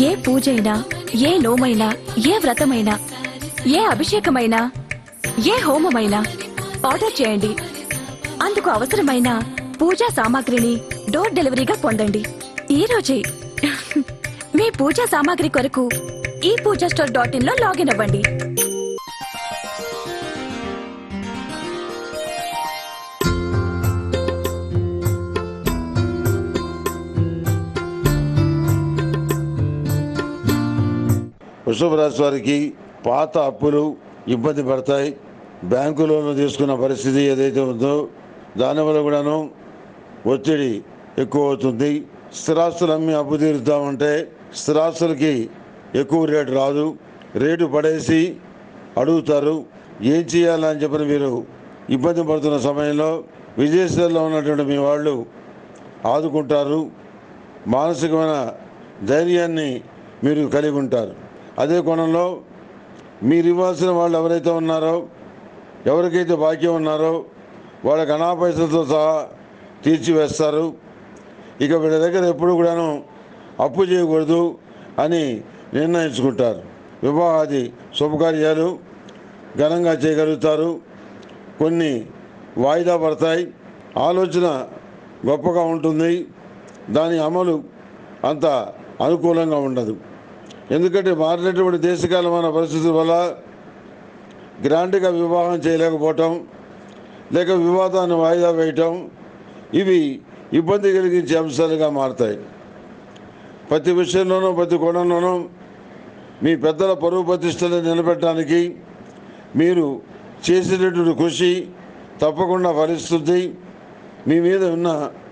ఏ పూజైనా ఏ నోమైనా ఏ వ్రతమైనా ఏ అభిషేకమైనా ఏ హోమమైనా ఆర్డర్ చేయండి అందుకు అవసరమైన పూజా సామాగ్రిని డోర్ డెలివరీగా పొందండి ఈ రోజే మీ పూజా సామాగ్రి కొరకు ఈ పూజా స్టోర్ డాట్ ఇన్ లో లాగిన్ అవ్వండి వృషభ రాశి వారికి పాత అప్పులు ఇబ్బంది పడతాయి బ్యాంకు లోన్లు తీసుకున్న పరిస్థితి ఏదైతే ఉందో దానివల్ల కూడాను ఒత్తిడి ఎక్కువ అవుతుంది స్థిరాస్తులు అమ్మి అప్పు తీరుద్దామంటే స్థిరాస్తులకి ఎక్కువ రేటు రాదు రేటు పడేసి అడుగుతారు ఏం చేయాలని చెప్పని మీరు ఇబ్బంది పడుతున్న సమయంలో విదేశాల్లో ఉన్నటువంటి మీ వాళ్ళు ఆదుకుంటారు మానసికమైన ధైర్యాన్ని మీరు కలిగి ఉంటారు అదే కోణంలో మీరు ఇవ్వాల్సిన వాళ్ళు ఎవరైతే ఉన్నారో ఎవరికైతే బాక్యం ఉన్నారో వాళ్ళకి అనాపైసలతో సహా తీర్చివేస్తారు ఇక వీళ్ళ దగ్గర ఎప్పుడు కూడాను అప్పు చేయకూడదు అని నిర్ణయించుకుంటారు వివాహాది శుభకార్యాలు ఘనంగా చేయగలుగుతారు కొన్ని వాయిదా పడతాయి ఆలోచన గొప్పగా ఉంటుంది దాని అమలు అంత అనుకూలంగా ఉండదు ఎందుకంటే మారినటువంటి దేశకాలమైన పరిస్థితుల వల్ల గ్రాండ్గా వివాహం చేయలేకపోవటం లేక వివాదాన్ని వాయిదా వేయటం ఇవి ఇబ్బంది కలిగించే అంశాలుగా మారతాయి ప్రతి విషయంలోనూ ప్రతి కోణంలోనూ మీ పెద్దల పరువు ప్రతిష్టలు నిలబెట్టడానికి మీరు చేసేటటువంటి కృషి తప్పకుండా ఫలిస్తుంది మీ మీద ఉన్న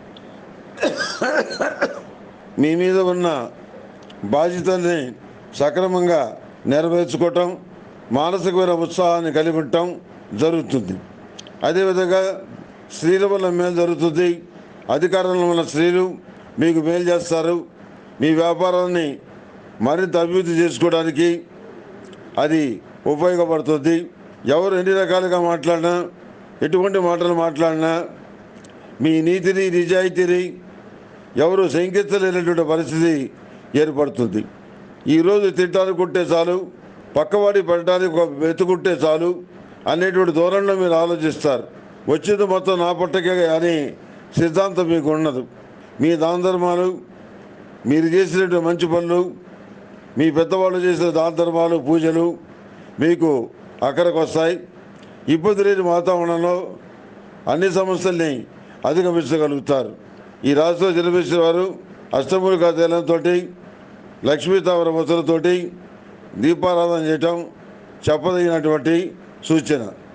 మీ మీద ఉన్న బాధ్యతల్ని సక్రమంగా నెరవేర్చుకోవటం మానసికమైన ఉత్సాహాన్ని కలిగి ఉండటం జరుగుతుంది అదేవిధంగా స్త్రీల వల్ల మేలు జరుగుతుంది అధికారంలో ఉన్న స్త్రీలు మీకు మేలు చేస్తారు మీ వ్యాపారాన్ని మరింత అభివృద్ధి చేసుకోవడానికి అది ఉపయోగపడుతుంది ఎవరు ఎన్ని రకాలుగా మాట్లాడినా ఎటువంటి మాటలు మాట్లాడినా మీ నీతిని నిజాయితీని ఎవరు శంకించలేనటువంటి పరిస్థితి ఏర్పడుతుంది ఈరోజు తింటానికి కొట్టే చాలు పక్కవాడి పడటానికి ఒక వెతుకుంటే చాలు అనేటువంటి ధోరణిలో మీరు ఆలోచిస్తారు వచ్చేది మొత్తం నా పట్టకే అని సిద్ధాంతం మీకు ఉండదు మీ దాన ధర్మాలు మీరు చేసినటువంటి మంచి పనులు మీ పెద్దవాళ్ళు చేసిన దాన ధర్మాలు పూజలు మీకు అక్కడికి వస్తాయి ఇబ్బంది లేని వాతావరణంలో అన్ని సమస్యల్ని అధిగమించగలుగుతారు ఈ రాష్ట్రంలో జన్మించిన వారు అష్టమూలికా తైలంతో లక్ష్మీ తామర మొత్తలతోటి దీపారాధన చేయటం చెప్పదగినటువంటి సూచన